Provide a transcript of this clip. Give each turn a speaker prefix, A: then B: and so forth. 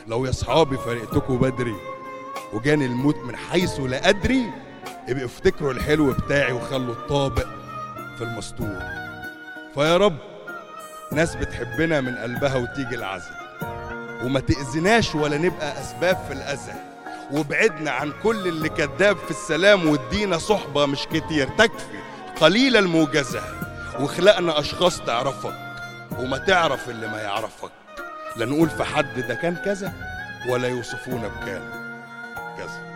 A: لو يا صحابي فارقتكوا بدري وجاني الموت من حيث لا أدري يبقى افتكروا الحلو بتاعي وخلوا الطابق في المسطور فيا رب ناس بتحبنا من قلبها وتيجي العزا وما تأذناش ولا نبقى أسباب في الأذى وابعدنا عن كل اللي كذاب في السلام وادينا صحبة مش كتير تكفي قليلة الموجزة وخلقنا أشخاص تعرفك وما تعرف اللي ما يعرفك لا نقول في حد ده كان كذا ولا يوصفونا بكان كذا